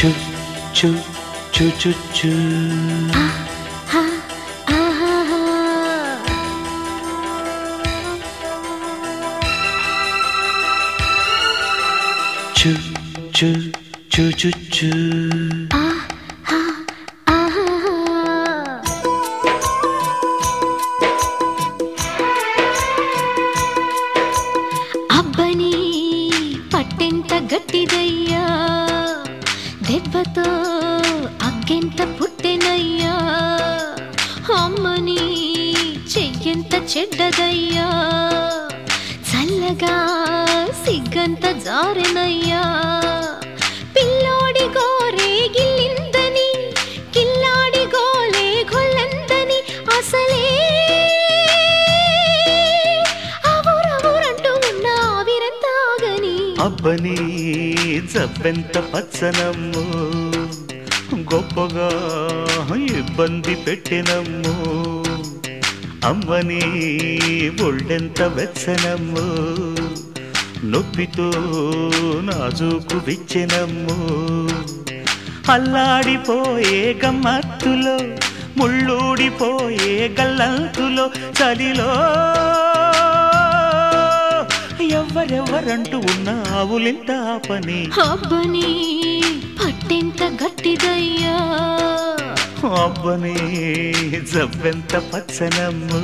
చు చు చు చు చు చు చు చు చు చు అబ్బని పట్టెంత గట్టిదయ్యా దెబ్బతో అగ్గెంత పుట్టెనయ్యా అమ్మని చెయ్యంత చెడ్డదయ్యా చల్లగా సిగ్గంత జారెనయ్యా పిల్లోడి గోరే గిల్లిందని కిల్లాడి గోలే గొల్లందని అసలే అవురవురంటూ ఉన్న ఆవిరంతాగని అబ్బని జబ్బెంత పచ్చనమ్ము గొప్పగా ఇబ్బంది పెట్టినమ్ము అమ్మని ఒళ్ళెంత వెచ్చనమ్ము నొప్పితో నాజూకు విచ్చెనమ్ము అల్లాడిపోయే గమ్మత్తులో ముళ్ళూడిపోయే గల్లంతులో చలిలో ఎవరెవరంటూ ఉన్న ఆవులింత పని అబ్బని పట్టెంత గట్టిదయ్యా అబ్బని జబ్బెంత పచ్చనమ్ము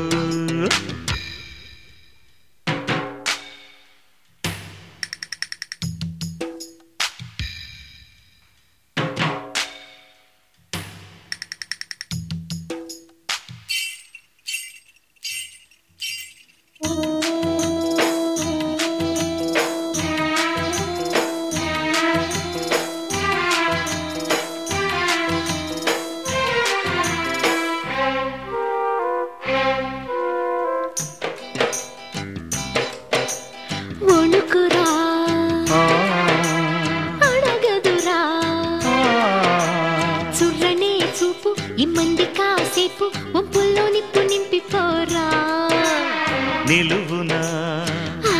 వణుకురా ఆ, అడగదురా ఆ, చుర్రనే చూపు ఇమ్మంది కాసేపు వంపుల్లో నిప్పు నింపిపోరా నిలువునా ఆ,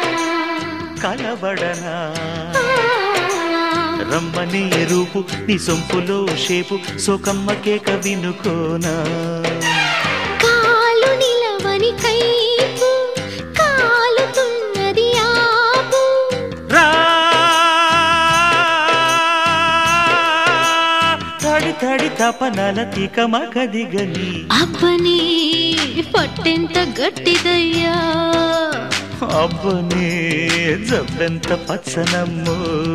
కలబడనా ఆ, రమ్మని రూపు నీ సొంపులో షేపు సోకమ్మ కేక వినుకోనా కాలు నిలవని కైపు కాలుతున్నది ఆపు రా తడి తడి తపనల తీక మగదిగని అబ్బని పట్టెంత గట్టిదయ్యా అబ్బనే జబ్బెంత పచ్చనమ్ము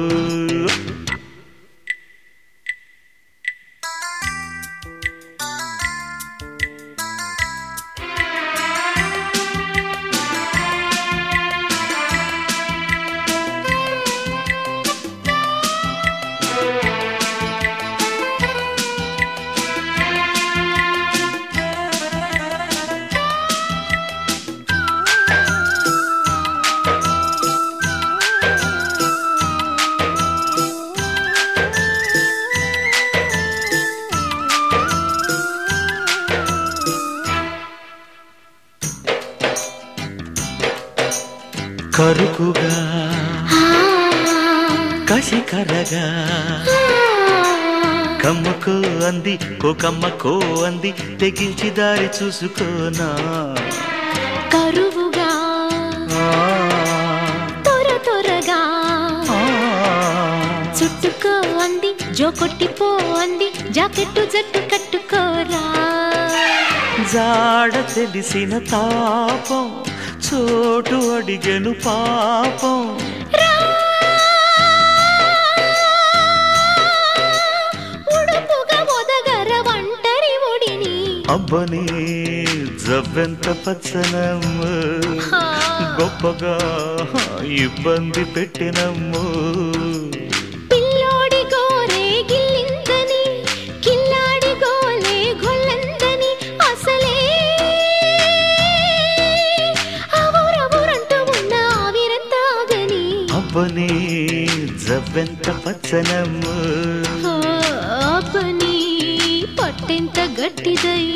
కరుకుగా ఆ, కసి కరగా కమ్మకో అంది కోకమ్మకో అంది తెగించి దారి చూసుకోనా కరువుగా ఆ, త్వర త్వరగా ఆ, చుట్టుకో అంది జో కొట్టిపో అంది జాకెట్టు జట్టు కట్టుకోరా జాడ తెలిసిన తాపం చోటు అడిగెను పాపం రా. ఉడుపుగా ఒదగర ఒంటరి ఒడిని అబ్బని జబ్బెంత పచ్చనమ్ము ఆ. గొప్పగా ఇబ్బంది పెట్టినమ్ము పిల్లోడి గోరే గిల్లిందని కిల్లాడి గోలే గొల్లందని అసలే అవురవురంటూ ఉన్న ఆవిరంతాగని అబ్బని జబ్బెంత పచ్చనమ్ము ఆ, అబ్బని పట్టెంత గట్టిదయ్యా